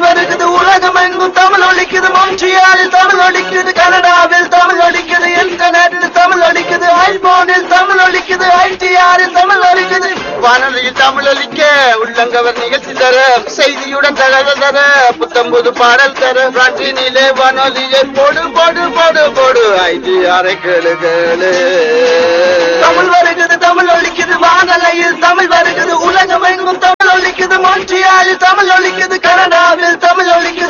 தமிழ் வருகுது உலகம் எங்கும் தமிழ் ஒழிக்குது மொன்றியாலில் தமிழ் ஒழிக்குது கனடாவில் தமிழ் ஒழிக்குது இன்டர்நெட்டில் தமிழ் ஒழிக்குது ஐபோனில் தமிழ் ஒழிக்குது ஐடிஆரில் தமிழ் ஒழிக்குது வானொலியில் தமிழ் ஒலிக்க உள்ளங்கவர் நிகழ்ச்சி தர செய்தியுடன் தகவல் தர புத்தம்புது பாடல் தர பிரான்சினிலே வானொலியை போடு போடு போடு போடு ஐடிஆரை கேளு கேளு தமிழ் வருகுது தமிழ் ஒழிக்குது வானலையில் தமிழ் வருகுது உலகம் எங்கும் தமிழ் ஒழிக்குது மொன்றியாலில் தமிழ் ஒழிக்குது கனடாவில் தமிழ் ஒழிக்குது